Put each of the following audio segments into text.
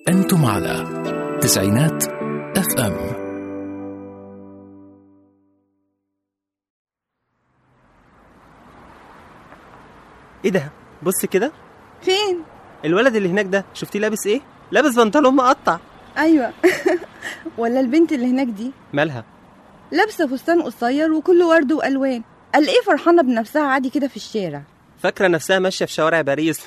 أنتم على تسعينات اف ام ايه ده بص كده فين الولد اللي هناك ده شفتيه لابس ايه لابس بنطلون مقطع ايوه ولا البنت اللي هناك دي مالها لابسه فستان قصير وكله ورد والوان قال ايه فرحانه بنفسها عادي كده في الشارع فاكره نفسها ماشيه في شوارع باريس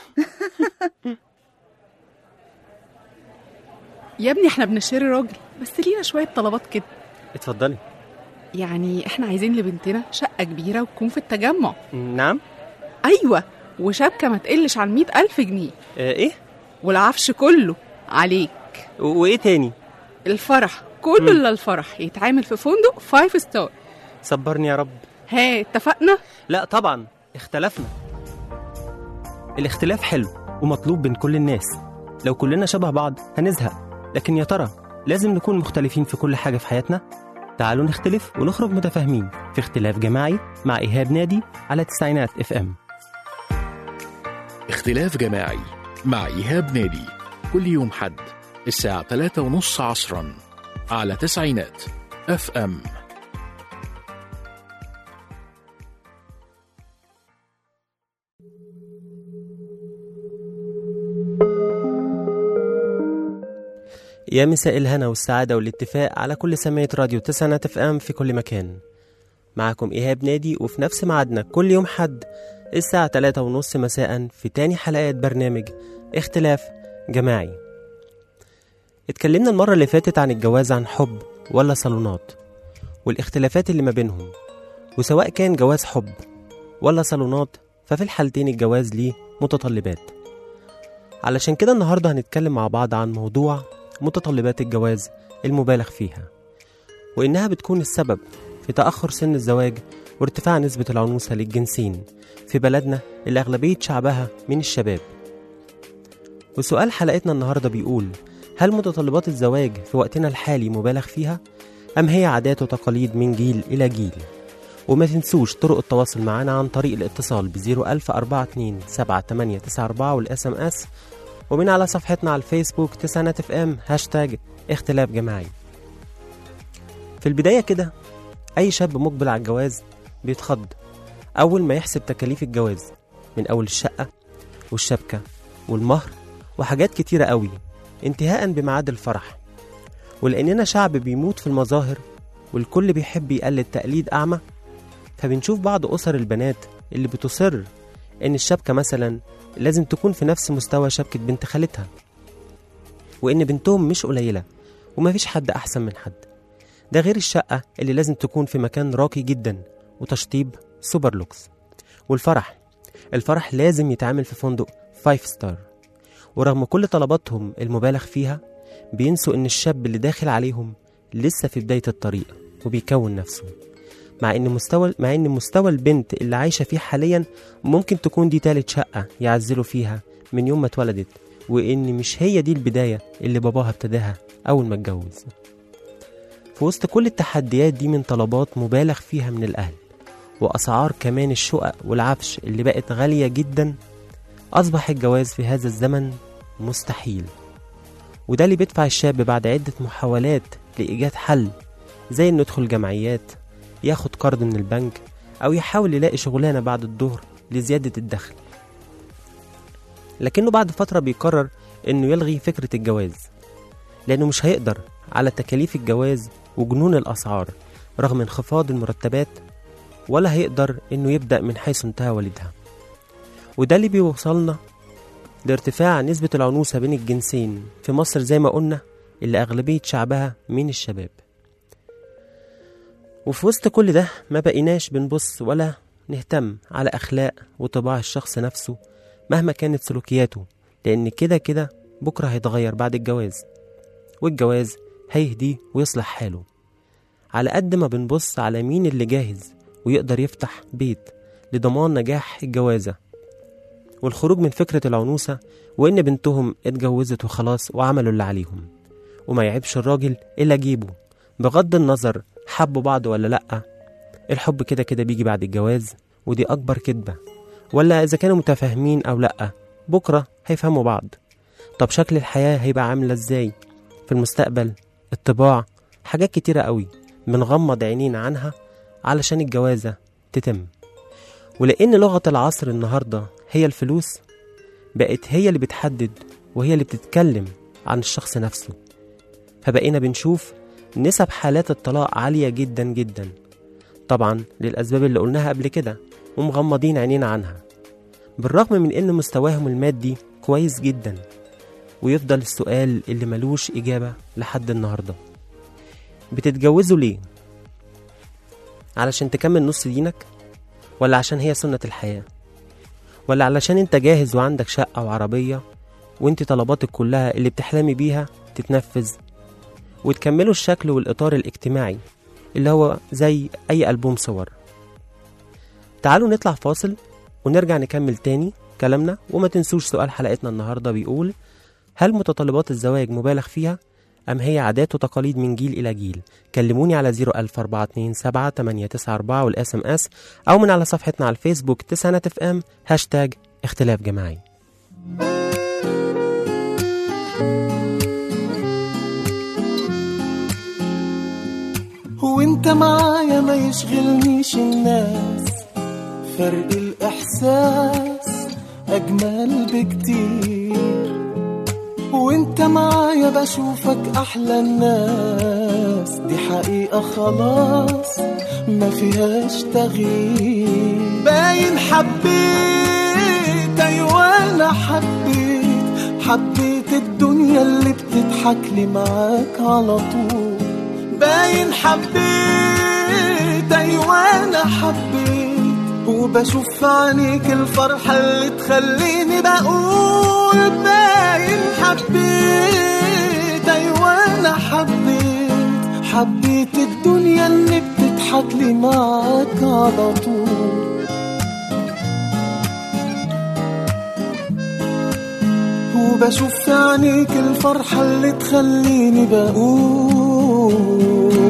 يا ابني احنا بنشتري راجل بس لينا شوية طلبات كده اتفضلي يعني احنا عايزين لبنتنا شقة كبيرة وتكون في التجمع نعم أيوة وشبكة ما تقلش عن مئة ألف جنيه آه ايه والعفش كله عليك و- وايه تاني الفرح كله مم. إلا الفرح يتعامل في فندق فايف ستار صبرني يا رب ها اتفقنا لا طبعا اختلفنا الاختلاف حلو ومطلوب بين كل الناس لو كلنا شبه بعض هنزهق لكن يا ترى لازم نكون مختلفين في كل حاجة في حياتنا تعالوا نختلف ونخرج متفاهمين في اختلاف جماعي مع إيهاب نادي على تسعينات اف ام اختلاف جماعي مع إيهاب نادي كل يوم حد الساعة 3 ونص عصرا على تسعينات اف ام يا مساء الهنا والسعادة والاتفاق على كل سماعة راديو تسعينات اف ام في كل مكان معكم إيهاب نادي وفي نفس ميعادنا كل يوم حد الساعة تلاتة ونص مساء في تاني حلقات برنامج اختلاف جماعي اتكلمنا المرة اللي فاتت عن الجواز عن حب ولا صالونات والاختلافات اللي ما بينهم وسواء كان جواز حب ولا صالونات ففي الحالتين الجواز ليه متطلبات علشان كده النهاردة هنتكلم مع بعض عن موضوع متطلبات الجواز المبالغ فيها وإنها بتكون السبب في تأخر سن الزواج وارتفاع نسبة العنوسة للجنسين في بلدنا اللي أغلبية شعبها من الشباب وسؤال حلقتنا النهاردة بيقول هل متطلبات الزواج في وقتنا الحالي مبالغ فيها أم هي عادات وتقاليد من جيل إلى جيل وما تنسوش طرق التواصل معنا عن طريق الاتصال ب 01042 7894 والاس ام اس ومن على صفحتنا على الفيسبوك تسعينات اف ام هاشتاج اختلاف جماعي في البداية كده أي شاب مقبل على الجواز بيتخض أول ما يحسب تكاليف الجواز من أول الشقة والشبكة والمهر وحاجات كتيرة قوي انتهاء بميعاد الفرح ولأننا شعب بيموت في المظاهر والكل بيحب يقلد تقليد أعمى فبنشوف بعض أسر البنات اللي بتصر إن الشبكة مثلا لازم تكون في نفس مستوى شبكة بنت خالتها وإن بنتهم مش قليلة ومفيش حد أحسن من حد ده غير الشقة اللي لازم تكون في مكان راقي جدا وتشطيب سوبر لوكس والفرح الفرح لازم يتعمل في فندق فايف ستار ورغم كل طلباتهم المبالغ فيها بينسوا إن الشاب اللي داخل عليهم لسه في بداية الطريق وبيكون نفسه مع إن مستوى مع إن مستوى البنت اللي عايشة فيه حاليا ممكن تكون دي تالت شقة يعزلوا فيها من يوم ما اتولدت وإن مش هي دي البداية اللي باباها ابتداها أول ما اتجوز في وسط كل التحديات دي من طلبات مبالغ فيها من الأهل وأسعار كمان الشقق والعفش اللي بقت غالية جدا أصبح الجواز في هذا الزمن مستحيل وده اللي بيدفع الشاب بعد عدة محاولات لإيجاد حل زي إنه يدخل جمعيات ياخد قرض من البنك أو يحاول يلاقي شغلانة بعد الظهر لزيادة الدخل لكنه بعد فترة بيقرر إنه يلغي فكرة الجواز لأنه مش هيقدر على تكاليف الجواز وجنون الأسعار رغم انخفاض المرتبات ولا هيقدر إنه يبدأ من حيث انتهى والدها وده اللي بيوصلنا لارتفاع نسبة العنوسة بين الجنسين في مصر زي ما قلنا اللي أغلبية شعبها من الشباب وفي وسط كل ده ما بقيناش بنبص ولا نهتم على أخلاق وطباع الشخص نفسه مهما كانت سلوكياته لأن كده كده بكرة هيتغير بعد الجواز والجواز هيهديه ويصلح حاله على قد ما بنبص على مين اللي جاهز ويقدر يفتح بيت لضمان نجاح الجوازة والخروج من فكرة العنوسة وإن بنتهم اتجوزت وخلاص وعملوا اللي عليهم وما يعيبش الراجل إلا جيبه بغض النظر حبوا بعض ولا لأ الحب كده كده بيجي بعد الجواز ودي أكبر كدبة ولا إذا كانوا متفاهمين أو لأ بكرة هيفهموا بعض طب شكل الحياة هيبقى عاملة ازاي في المستقبل الطباع حاجات كتيرة قوي بنغمض عينينا عنها علشان الجوازة تتم ولأن لغة العصر النهاردة هي الفلوس بقت هي اللي بتحدد وهي اللي بتتكلم عن الشخص نفسه فبقينا بنشوف نسب حالات الطلاق عالية جدا جدا طبعا للأسباب اللي قلناها قبل كده ومغمضين عينينا عنها بالرغم من إن مستواهم المادي كويس جدا ويفضل السؤال اللي ملوش إجابة لحد النهاردة بتتجوزوا ليه؟ علشان تكمل نص دينك؟ ولا عشان هي سنة الحياة؟ ولا علشان انت جاهز وعندك شقة وعربية وانت طلباتك كلها اللي بتحلمي بيها تتنفذ وتكملوا الشكل والإطار الاجتماعي اللي هو زي أي ألبوم صور تعالوا نطلع فاصل ونرجع نكمل تاني كلامنا وما تنسوش سؤال حلقتنا النهاردة بيقول هل متطلبات الزواج مبالغ فيها أم هي عادات وتقاليد من جيل إلى جيل كلموني على 00427 والإس إم إس أو من على صفحتنا على الفيسبوك تسعينات اف ام هاشتاج اختلاف جماعي وانت معايا ما يشغلنيش الناس فرق الإحساس أجمل بكتير وانت معايا بشوفك أحلى الناس دي حقيقة خلاص ما فيهاش تغيير باين حبيت أيوة أنا حبيت حبيت الدنيا اللي بتضحك لي معاك على طول باين حبيت أيوة أنا حبيت وبشوف في عينيك الفرحة اللي تخليني بقول باين حبيت أيوة أنا حبيت حبيت الدنيا اللي بتضحك لي معاك على طول وبشوف في عينيك الفرحة اللي تخليني بقول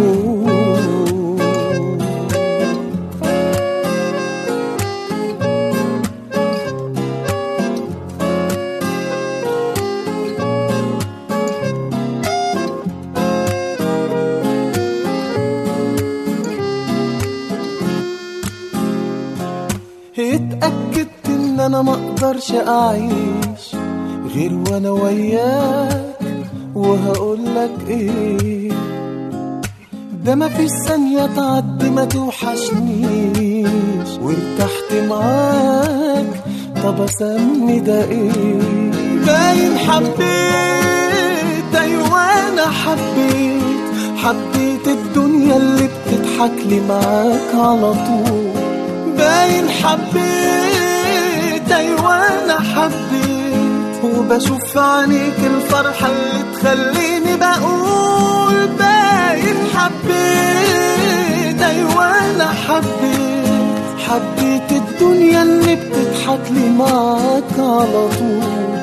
اتأكدت ان انا ما اقدرش اعيش غير وانا وياك وهقولك ايه ده ما فيش ثانية تعدي ما توحشنيش وارتحت معاك طب اسمي ده ايه باين حبيت ايوه انا حبيت حبيت الدنيا اللي بتضحك لي معاك على طول باين حبيت ايوه انا حبيت وبشوف في عينيك الفرحة اللي تخليني بقول باين حبيت ايوه انا حبيت حبيت الدنيا اللي بتضحك لي معاك على طول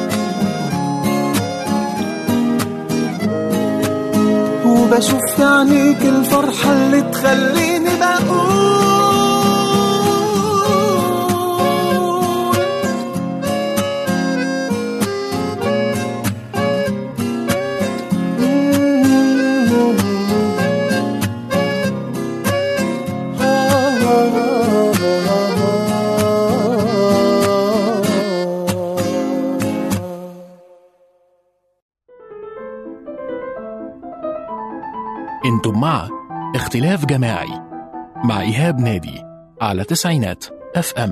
وبشوف في عينيك الفرحة اللي تخليني بقول انتم مع اختلاف جماعي مع إيهاب نادي على تسعينات اف ام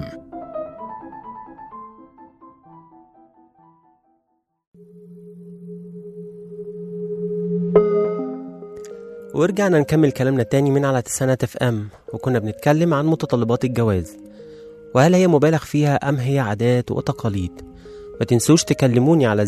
ورجعنا نكمل كلامنا تاني من على تسعينات اف ام وكنا بنتكلم عن متطلبات الجواز وهل هي مبالغ فيها أم هي عادات وتقاليد ما تنسوش تكلموني على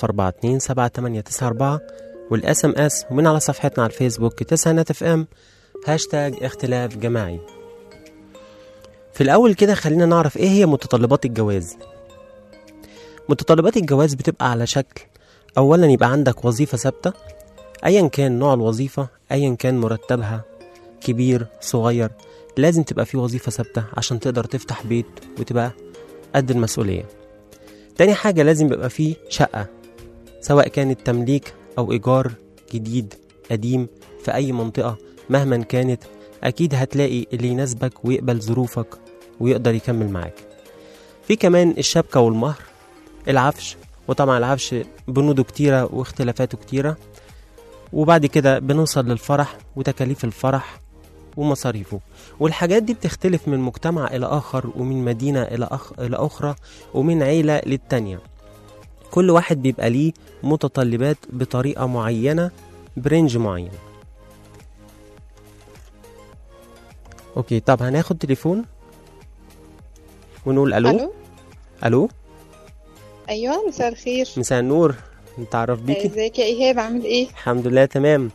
00427 والاس ام اس ومن على صفحتنا على الفيسبوك تسعينات اف ام هاشتاج اختلاف جماعي في الأول كده خلينا نعرف ايه هي متطلبات الجواز متطلبات الجواز بتبقى على شكل أولا يبقى عندك وظيفة ثابتة أيا كان نوع الوظيفة أيا كان مرتبها كبير صغير لازم تبقى في وظيفة ثابتة عشان تقدر تفتح بيت وتبقى قد المسؤولية تاني حاجة لازم يبقى فيه شقة سواء كانت تمليك أو إيجار جديد قديم في أي منطقة مهما كانت أكيد هتلاقي اللي يناسبك ويقبل ظروفك ويقدر يكمل معاك في كمان الشبكة والمهر العفش وطبعا العفش بنوده كتيرة واختلافاته كتيرة وبعد كده بنوصل للفرح وتكاليف الفرح ومصاريفه والحاجات دي بتختلف من مجتمع إلى آخر ومن مدينة إلى, أخ... إلى أخرى ومن عيلة للتانية كل واحد بيبقى ليه متطلبات بطريقة معينة برنج معين اوكي طب هناخد تليفون ونقول الو الو الو ايوه مساء الخير مساء النور نتعرف بيكي ازيك يا ايهاب عامل ايه الحمد لله تمام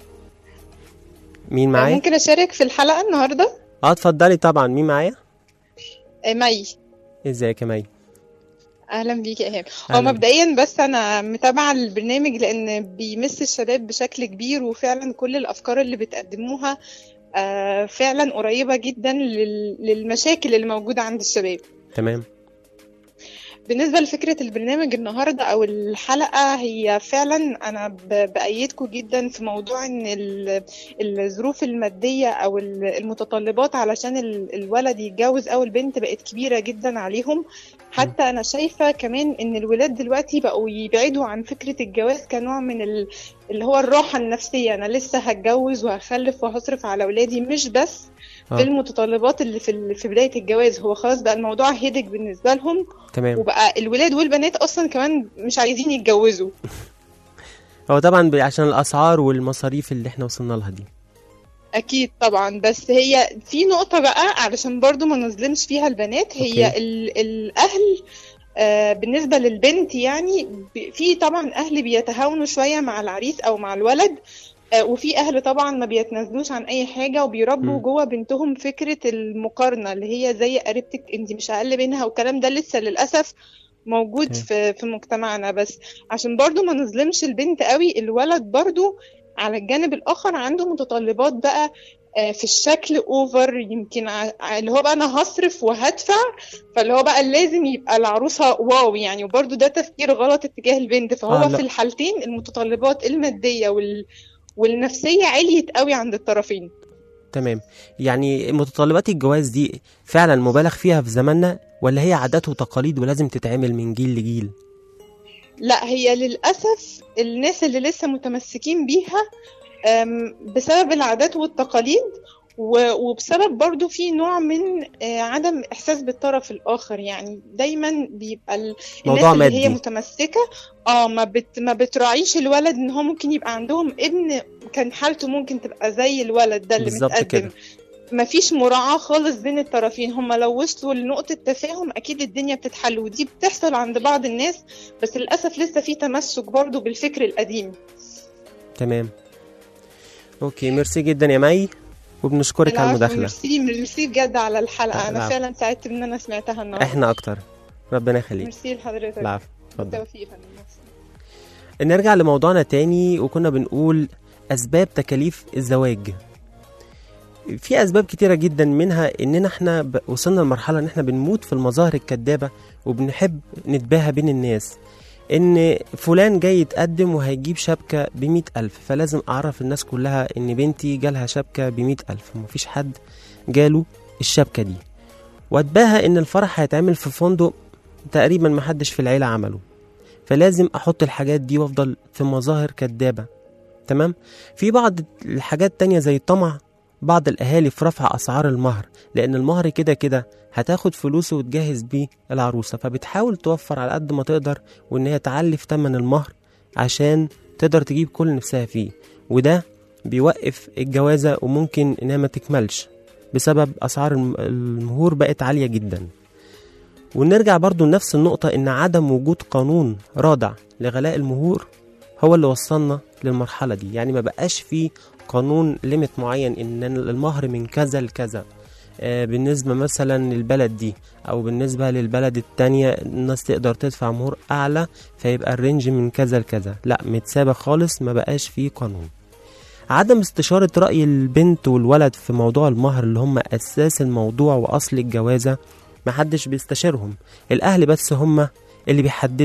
مين معايا ممكن اشارك في الحلقه النهارده اه اتفضلي طبعا مين معايا آه، مي ازيك يا مي اهلا بيك يا ايهاب هو أهلاً. مبدئيا بس انا متابعه البرنامج لان بيمس الشباب بشكل كبير وفعلا كل الافكار اللي بتقدموها آه، فعلا قريبه جدا لل- للمشاكل اللي موجوده عند الشباب تمام بالنسبة لفكرة البرنامج النهاردة أو الحلقة هي فعلا أنا ب- بأيدكم جدا في موضوع إن ال- الظروف المادية أو ال- المتطلبات علشان ال- الولد يتجوز أو البنت بقت كبيرة جدا عليهم حتى أنا شايفة كمان إن الولاد دلوقتي بقوا يبعدوا عن فكرة الجواز كنوع من ال- اللي هو الراحة النفسية أنا لسه هتجوز وهخلف وهصرف على أولادي مش بس آه. في المتطلبات اللي في ال- في بداية الجواز هو خلاص بقى الموضوع هيدك بالنسبة لهم تمام وبقى الولاد والبنات اصلا كمان مش عايزين يتجوزوا هو طبعا ب- عشان الاسعار والمصاريف اللي احنا وصلنا لها دي اكيد طبعا بس هي في نقطة بقى علشان برضو ما نظلمش فيها البنات هي أوكي. ال الاهل آه بالنسبة للبنت يعني ب- في طبعا اهل بيتهاونوا شوية مع العريس او مع الولد آه وفي اهل طبعا ما بيتنازلوش عن اي حاجة وبيربوا مم. جوه بنتهم فكرة المقارنة اللي هي زي قريبتك انت مش اقل منها والكلام ده لسه للاسف موجود أوكي. في في مجتمعنا بس عشان برضو ما نظلمش البنت قوي الولد برضو على الجانب الآخر عنده متطلبات بقى آه، في الشكل اوفر يمكن ع- ع- اللي هو بقى انا هصرف وهدفع فاللي هو بقى لازم يبقى العروسه واو يعني وبرده ده تفكير غلط اتجاه البنت فهو آه، لا. في الحالتين المتطلبات الماديه وال والنفسيه عليت قوي عند الطرفين تمام يعني متطلبات الجواز دي فعلا مبالغ فيها في زماننا ولا هي عادات وتقاليد ولازم تتعمل من جيل لجيل لا هي للأسف الناس اللي لسه متمسكين بيها أم، بسبب العادات والتقاليد و- وبسبب برضو في نوع من آه، عدم إحساس بالطرف الآخر يعني دايما بيبقى ال- موضوع الناس اللي هي مادي. متمسكة اه ما بت ما بتراعيش الولد ان هو ممكن يبقى عندهم ابن كان حالته ممكن تبقى زي الولد ده اللي بالظبط متقدم كده. مفيش مراعاة خالص بين الطرفين هم لو وصلوا لنقطة تفاهم أكيد الدنيا بتتحل ودي بتحصل عند بعض الناس بس للأسف لسه في تمسك برضو بالفكر القديم تمام اوكي ميرسي جدا يا مي وبنشكرك على العفو، المداخله ميرسي ميرسي بجد على الحلقة أنا العفو. فعلا سعدت إن أنا سمعتها النهاردة احنا اكتر ربنا يخليك ميرسي لحضرتك العفو اتفضل بالتوفيق يا فندم نرجع لموضوعنا تاني وكنا بنقول أسباب تكاليف الزواج في أسباب كتيرة جدا منها إننا إحنا ب- وصلنا لمرحلة إن إحنا بنموت في المظاهر الكدابة وبنحب نتباهى بين الناس إن فلان جاي يتقدم وهيجيب شبكة بمية ألف فلازم أعرف الناس كلها إن بنتي جالها شبكة بمية ألف ومفيش حد جاله الشبكة دي واتباهى إن الفرح هيتعمل في فندق تقريبا محدش في العيلة عمله فلازم احط الحاجات دي وافضل في مظاهر كدابة تمام في بعض الحاجات تانية زي الطمع بعض الاهالي في رفع اسعار المهر لان المهر كده كده هتاخد فلوسه وتجهز بيه العروسة فبتحاول توفر على قد ما تقدر وان هي تعلي في تمن المهر عشان تقدر تجيب كل اللي نفسها فيه وده بيوقف الجوازة وممكن انها ما تكملش بسبب اسعار الم- المهور بقت عالية جدا ونرجع برضو لنفس النقطة إن عدم وجود قانون رادع لغلاء المهور هو اللي وصلنا للمرحلة دي يعني ما بقاش في قانون ليميت معين إن المهر من كذا لكذا آه، بالنسبة مثلا للبلد دي أو بالنسبة للبلد التانية الناس تقدر تدفع مهور أعلى فيبقى الرينج من كذا لكذا لا متسابة خالص ما بقاش فيه قانون عدم استشارة رأي البنت والولد في موضوع المهر اللي هم أساس الموضوع وأصل الجوازة محدش بيستشيرهم الأهل بس هم اللي بيحددوا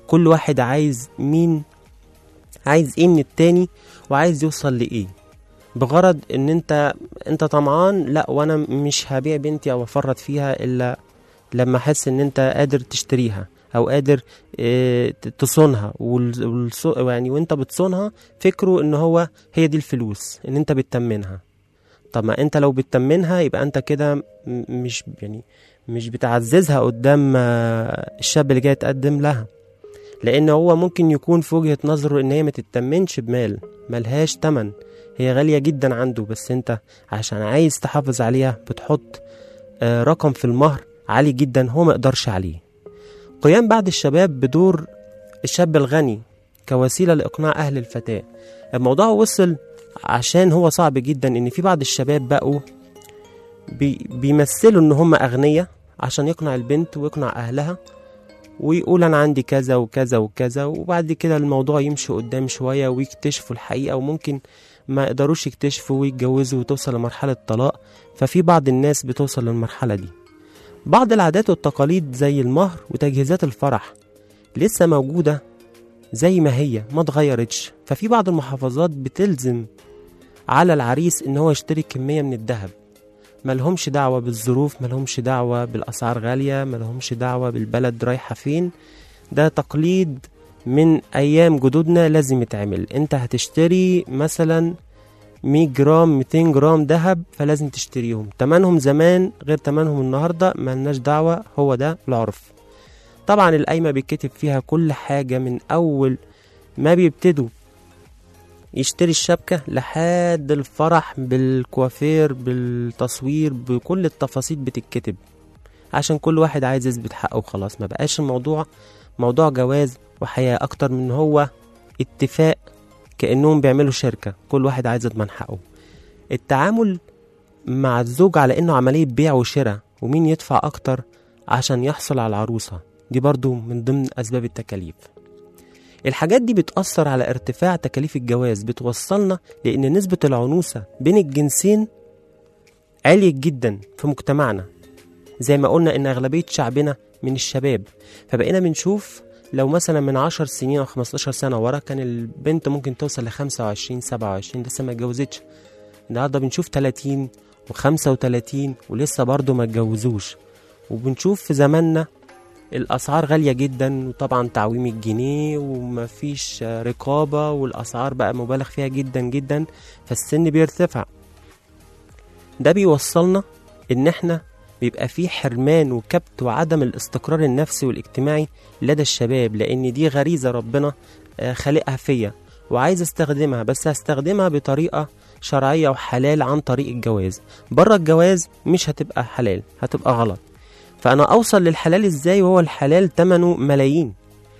كل واحد عايز مين عايز ايه من التاني وعايز يوصل لايه بغرض ان انت انت طمعان لا وانا مش هبيع بنتي او افرط فيها الا لما احس ان انت قادر تشتريها او قادر اه تصونها وال- والص- يعني وانت بتصونها فكره ان هو هي دي الفلوس ان انت بتتمنها طب ما انت لو بتتمنها يبقى انت كده م- مش يعني مش بتعززها قدام آه، الشاب اللي جاي يتقدم لها لان هو ممكن يكون في وجهة نظره ان هي ما تتمنش بمال ملهاش تمن هي غالية جدا عنده بس انت عشان عايز تحافظ عليها بتحط آه، رقم في المهر عالي جدا هو ما يقدرش عليه قيام بعض الشباب بدور الشاب الغني كوسيلة لإقناع أهل الفتاة الموضوع وصل عشان هو صعب جدا إن في بعض الشباب بقوا بي بيمثلوا إن هم أغنياء عشان يقنع البنت ويقنع أهلها ويقول أنا عندي كذا وكذا وكذا وبعد كده الموضوع يمشي قدام شوية ويكتشفوا الحقيقة وممكن ما يقدروش يكتشفوا ويتجوزوا وتوصل لمرحلة طلاق ففي بعض الناس بتوصل للمرحلة دي بعض العادات والتقاليد زي المهر وتجهيزات الفرح لسه موجودة زي ما هي ما اتغيرتش ففي بعض المحافظات بتلزم على العريس ان هو يشتري كمية من الذهب ملهمش دعوة بالظروف ملهمش دعوة بالأسعار غالية ملهمش دعوة بالبلد رايحة فين ده تقليد من أيام جدودنا لازم يتعمل انت هتشتري مثلا 100 جرام 200 جرام ذهب فلازم تشتريهم تمنهم زمان غير تمنهم النهاردة ملناش دعوة هو ده العرف طبعا القايمة بيتكتب فيها كل حاجة من أول ما بيبتدوا يشتري الشبكة لحد الفرح بالكوافير بالتصوير بكل التفاصيل بتتكتب عشان كل واحد عايز يثبت حقه وخلاص ما بقاش الموضوع موضوع جواز وحياة أكتر من هو اتفاق كأنهم بيعملوا شركة كل واحد عايز يضمن حقه التعامل مع الزوج على إنه عملية بيع وشراء ومين يدفع أكتر عشان يحصل على العروسة دي برضو من ضمن أسباب التكاليف الحاجات دي بتأثر على ارتفاع تكاليف الجواز بتوصلنا لأن نسبة العنوسة بين الجنسين عالية جدا في مجتمعنا زي ما قلنا إن أغلبية شعبنا من الشباب فبقينا بنشوف لو مثلا من 10 سنين أو 15 سنة ورا كان البنت ممكن توصل ل 25 27 لسه ما اتجوزتش النهارده بنشوف 30 و35 ولسه برضه ما اتجوزوش وبنشوف في زماننا الأسعار غالية جدا وطبعا تعويم الجنيه ومفيش رقابة والأسعار بقى مبالغ فيها جدا جدا فالسن بيرتفع ده بيوصلنا إن إحنا بيبقى فيه حرمان وكبت وعدم الاستقرار النفسي والاجتماعي لدى الشباب لأن دي غريزة ربنا آه، خالقها فيا وعايز استخدمها بس هستخدمها بطريقة شرعية وحلال عن طريق الجواز بره الجواز مش هتبقى حلال هتبقى غلط فأنا أوصل للحلال إزاي وهو الحلال تمنه ملايين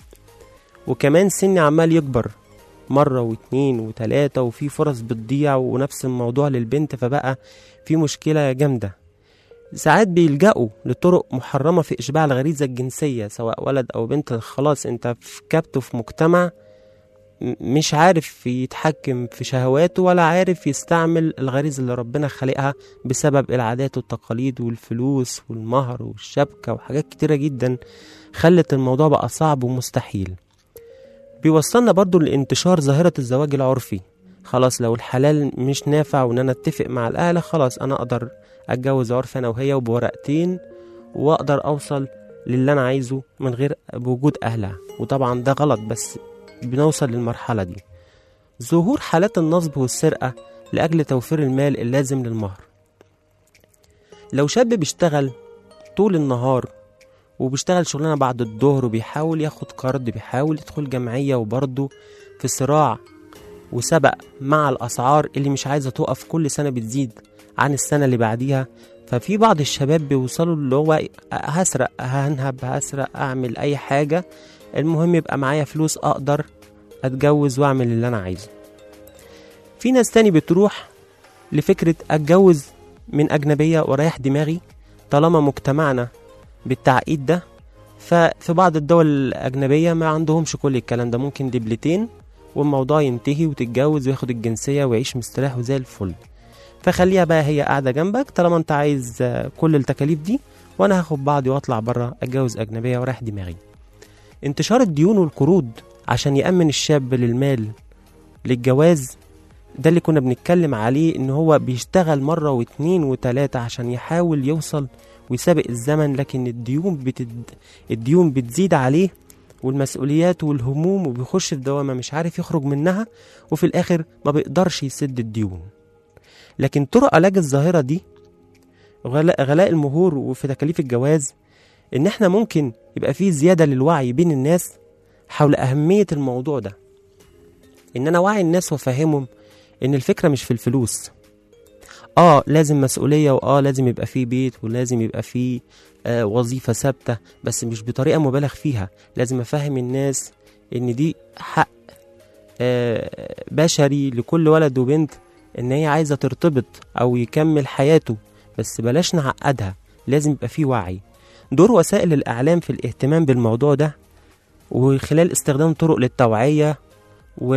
وكمان سني عمال يكبر مرة واتنين وتلاتة وفي فرص بتضيع ونفس الموضوع للبنت فبقى في مشكلة جامدة ساعات بيلجأوا لطرق محرمة في إشباع الغريزة الجنسية سواء ولد أو بنت خلاص أنت في كبت وفي مجتمع م- مش عارف يتحكم في شهواته ولا عارف يستعمل الغريزة اللي ربنا خلقها بسبب العادات والتقاليد والفلوس والمهر والشبكة وحاجات كتيرة جدا خلت الموضوع بقى صعب ومستحيل بيوصلنا برضو لانتشار ظاهرة الزواج العرفي خلاص لو الحلال مش نافع وان انا اتفق مع الاهل خلاص انا اقدر اتجوز عرف انا وهي وبورقتين واقدر اوصل للي انا عايزه من غير بوجود اهلها وطبعا ده غلط بس بنوصل للمرحلة دي ظهور حالات النصب والسرقة لأجل توفير المال اللازم للمهر لو شاب بيشتغل طول النهار وبيشتغل شغلانة بعد الظهر وبيحاول ياخد قرض بيحاول يدخل جمعية وبرضه في صراع وسبق مع الأسعار اللي مش عايزة تقف كل سنة بتزيد عن السنة اللي بعديها ففي بعض الشباب بيوصلوا اللي هو هسرق هنهب هسرق أعمل أي حاجة المهم يبقى معايا فلوس أقدر أتجوز وأعمل اللي أنا عايزه في ناس تاني بتروح لفكرة أتجوز من أجنبية ورايح دماغي طالما مجتمعنا بالتعقيد ده ففي بعض الدول الأجنبية ما عندهمش كل الكلام ده ممكن دبلتين والموضوع ينتهي وتتجوز وياخد الجنسية ويعيش مستريح وزي الفل فخليها بقى هي قاعدة جنبك طالما انت عايز آه، كل التكاليف دي وانا هاخد بعضي واطلع بره اتجوز اجنبية ورايح دماغي انتشار الديون والقروض عشان يأمن الشاب للمال للجواز ده اللي كنا بنتكلم عليه ان هو بيشتغل مرة واتنين وتلاتة عشان يحاول يوصل ويسابق الزمن لكن الديون بتد... الديون بتزيد عليه والمسؤوليات والهموم وبيخش في دوامة مش عارف يخرج منها وفي الآخر ما بيقدرش يسد الديون لكن طرق علاج الظاهرة دي غلاء, غلاء المهور وفي تكاليف الجواز إن إحنا ممكن يبقى فيه زيادة للوعي بين الناس حول أهمية الموضوع ده إن أنا وعي الناس وأفهمهم إن الفكرة مش في الفلوس آه لازم مسؤولية وآه لازم يبقى فيه بيت ولازم يبقى فيه آه وظيفة ثابتة بس مش بطريقة مبالغ فيها لازم أفهم الناس إن دي حق آه بشري لكل ولد وبنت إن هي عايزة ترتبط أو يكمل حياته بس بلاش نعقدها لازم يبقى فيه وعي دور وسائل الإعلام في الاهتمام بالموضوع ده وخلال استخدام طرق للتوعية و...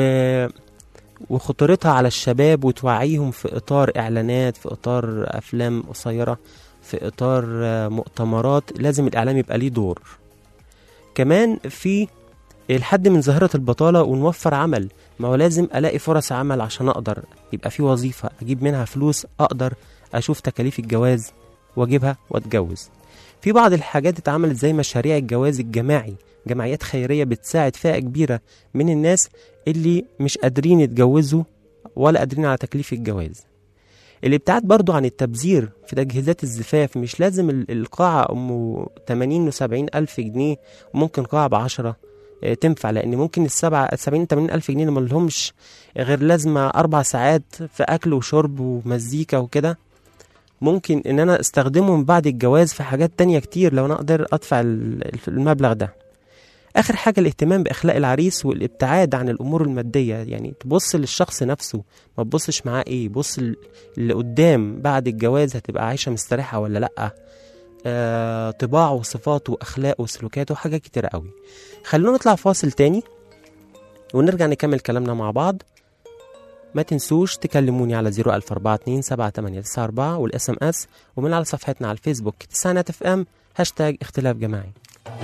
وخطورتها على الشباب وتوعيهم في إطار إعلانات في إطار أفلام قصيرة في إطار آه، مؤتمرات لازم الإعلام يبقى ليه دور كمان في الحد من ظاهرة البطالة ونوفر عمل ما هو لازم ألاقي فرص عمل عشان أقدر يبقى في وظيفة أجيب منها فلوس أقدر أشوف تكاليف الجواز وأجيبها وأتجوز في بعض الحاجات اتعملت زي مشاريع الجواز الجماعي جمعيات خيرية بتساعد فئة كبيرة من الناس اللي مش قادرين يتجوزوا ولا قادرين على تكليف الجواز الابتعاد برضو عن التبذير في تجهيزات الزفاف مش لازم ال- القاعة أم 80 و 70 ألف جنيه وممكن قاعة بعشرة آه، تنفع لأن ممكن السبعة 70 80 ألف جنيه اللي ملهمش غير لازمة أربع ساعات في أكل وشرب ومزيكا وكده ممكن إن أنا أستخدمهم بعد الجواز في حاجات تانية كتير لو أنا أقدر أدفع ال- المبلغ ده آخر حاجة الاهتمام بأخلاق العريس والابتعاد عن الأمور المادية يعني تبص للشخص نفسه ما تبصش معاه إيه بص ل- اللي قدام بعد الجواز هتبقى عايشة مستريحة ولا لأ آه طباعه وصفاته وأخلاقه وسلوكاته حاجات كتيرة قوي خلونا نطلع فاصل تاني ونرجع نكمل كلامنا مع بعض ما تنسوش تكلموني على 004278994 والاس ام اس ومن على صفحتنا على الفيسبوك تسعينات اف ام هاشتاج اختلاف جماعي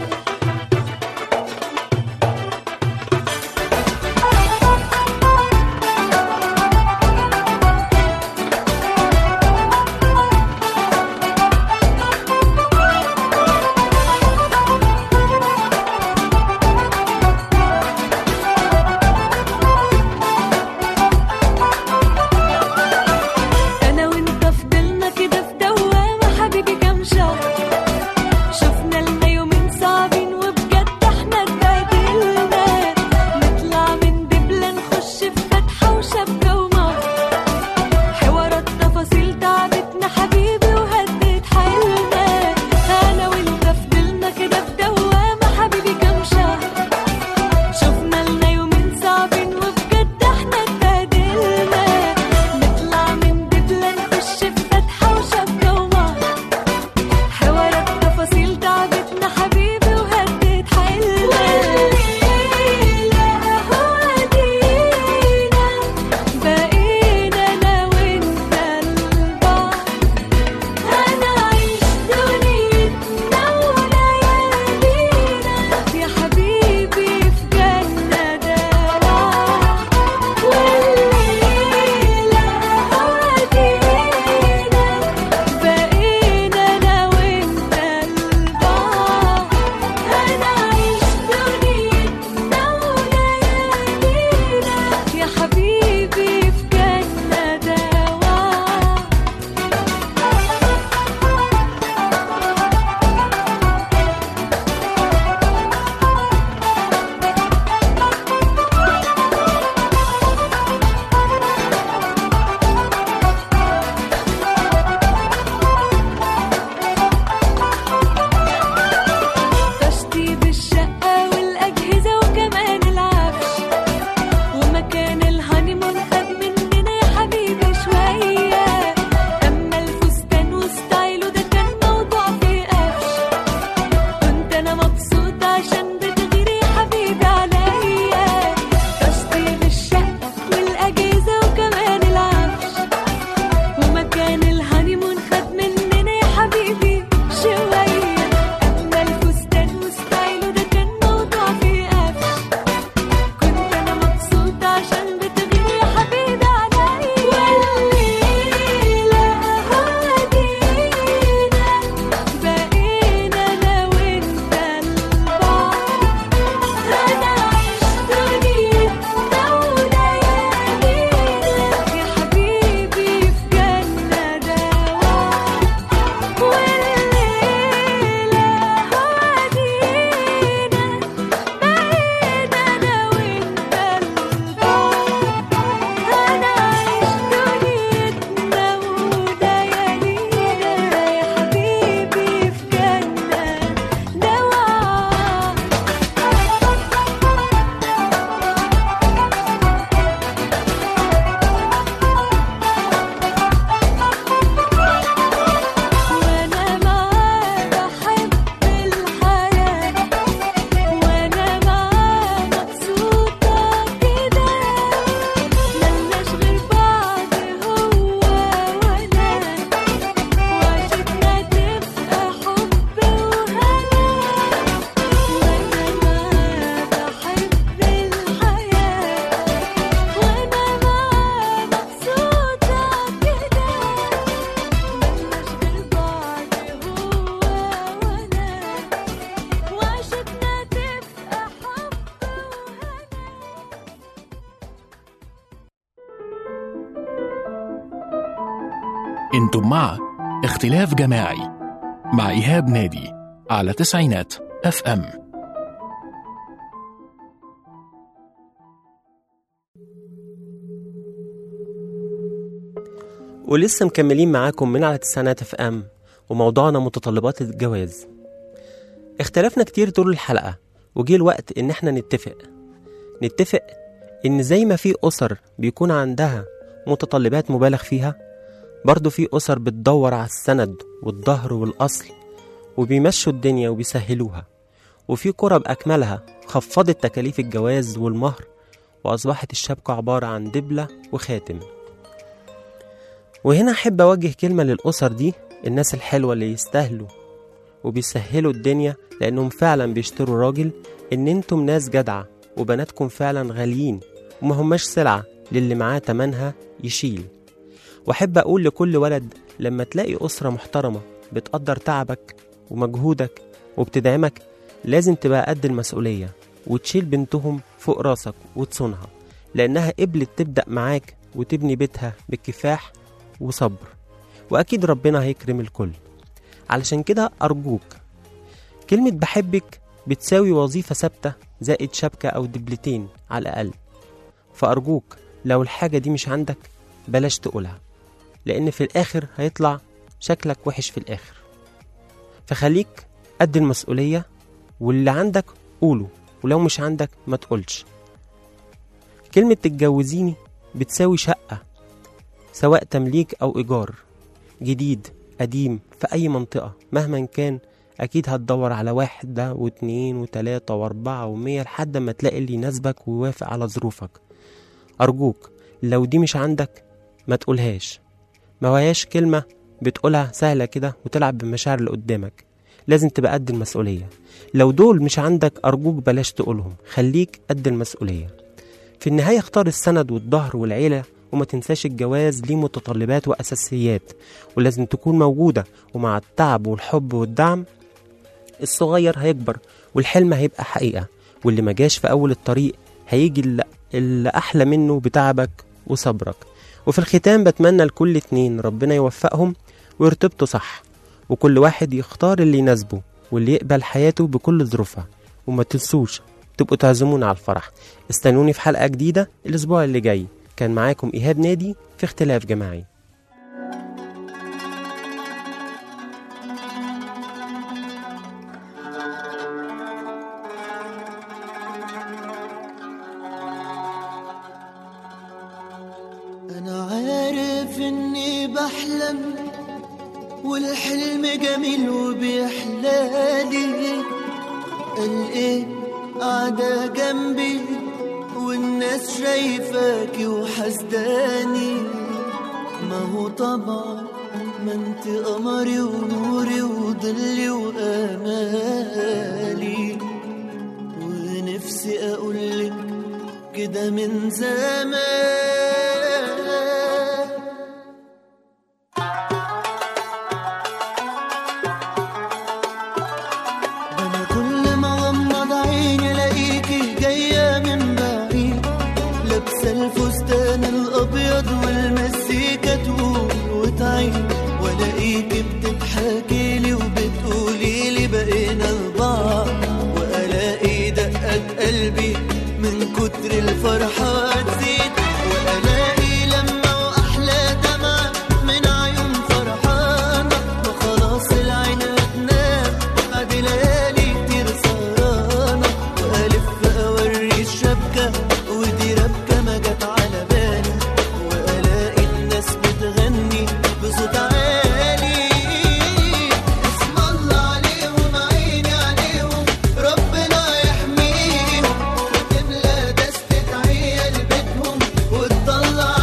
انا وانت فضلنا كده في دوامه حبيبي كام شهر شفنا لنا يومين صعب انتم مع اختلاف جماعي مع إيهاب نادي على تسعينات اف ام ولسه مكملين معاكم من على تسعينات اف ام وموضوعنا متطلبات الجواز اختلفنا كتير طول الحلقة وجه الوقت ان احنا نتفق نتفق ان زي ما في اسر بيكون عندها متطلبات مبالغ فيها برضه في اسر بتدور على السند والظهر والاصل وبيمشوا الدنيا وبيسهلوها وفي قرى بأكملها خفضت تكاليف الجواز والمهر وأصبحت الشبكة عبارة عن دبلة وخاتم وهنا أحب أوجه كلمة للأسر دي الناس الحلوة اللي يستاهلوا وبيسهلوا الدنيا لأنهم فعلا بيشتروا راجل إن انتم ناس جدعة وبناتكم فعلا غاليين وما هماش سلعة للي معاه تمنها يشيل وأحب أقول لكل ولد لما تلاقي أسرة محترمة بتقدر تعبك ومجهودك وبتدعمك لازم تبقى قد المسؤولية وتشيل بنتهم فوق راسك وتصونها لأنها قبلت تبدأ معاك وتبني بيتها بكفاح وصبر وأكيد ربنا هيكرم الكل علشان كده أرجوك كلمة بحبك بتساوي وظيفة ثابتة زائد شبكة أو دبلتين على الأقل فأرجوك لو الحاجة دي مش عندك بلاش تقولها لأن في الآخر هيطلع شكلك وحش في الآخر فخليك قد المسؤولية واللي عندك قوله ولو مش عندك ما تقولش كلمة تتجوزيني بتساوي شقة سواء تمليك أو إيجار جديد قديم في أي منطقة مهما كان أكيد هتدور على واحدة واتنين وتلاتة وأربعة ومية لحد ما تلاقي اللي يناسبك ويوافق على ظروفك أرجوك لو دي مش عندك ما تقولهاش ما وهياش كلمة بتقولها سهلة كده وتلعب بالمشاعر اللي قدامك لازم تبقى قد المسؤولية لو دول مش عندك أرجوك بلاش تقولهم خليك قد المسؤولية في النهاية اختار السند والظهر والعيلة وما تنساش الجواز ليه متطلبات وأساسيات ولازم تكون موجودة ومع التعب والحب والدعم الصغير هيكبر والحلم هيبقى حقيقة واللي ما جاش في أول الطريق هيجي اللي- اللي أحلى منه بتعبك وصبرك وفي الختام بتمنى لكل اتنين ربنا يوفقهم ويرتبطوا صح وكل واحد يختار اللي يناسبه واللي يقبل حياته بكل ظروفها وما تنسوش تبقوا تعزمونا على الفرح استنوني في حلقة جديدة الأسبوع اللي جاي كان معاكم إيهاب نادي في اختلاف جماعي أنا عارف إني بحلم والحلم جميل وبيحلالي قال إيه قاعدة جنبي والناس شايفاكي وحسداني ما هو طبعا ما انت قمري ونوري وضلي وامالي ونفسي اقولك كده من زمان ده انا كل ما غمض عيني الاقيكي جايه من بعيد لابسه الفستان الابيض والمزيكا تقول وتعيد والاقيكي بتضحكي لي وبتقولي لي بقينا لبعض والاقي دقات قلبي من كتر الفرحه تزيد والاقي لما واحلى دمعه من عيون فرحانه ما خلاص العين هتنام بعد ليالي كتير سهرانه والف اوري الشبكه ودي ربكه ما جت على بالي والاقي الناس بتغني بصوت عالي اسم الله عليهم عيني عليهم ربنا يحميهم وتملى دستة عيال بيتهم وتطلع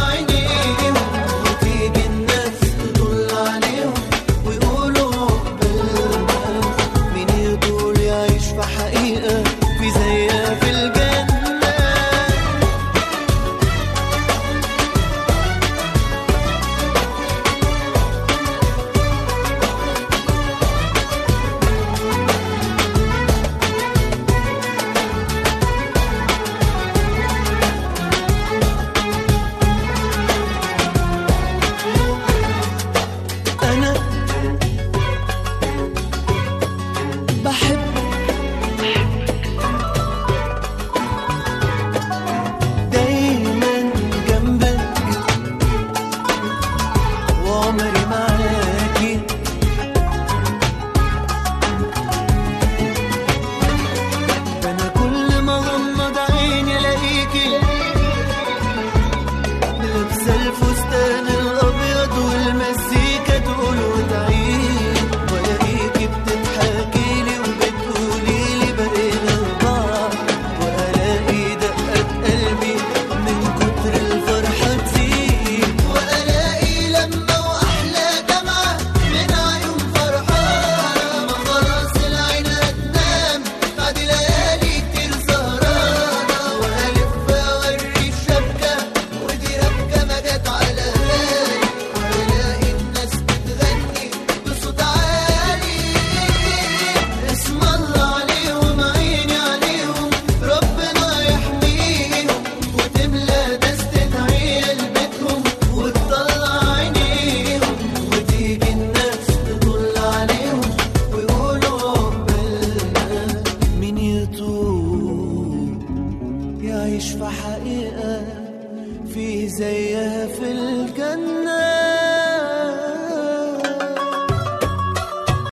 عايش في حقيقة في زيها في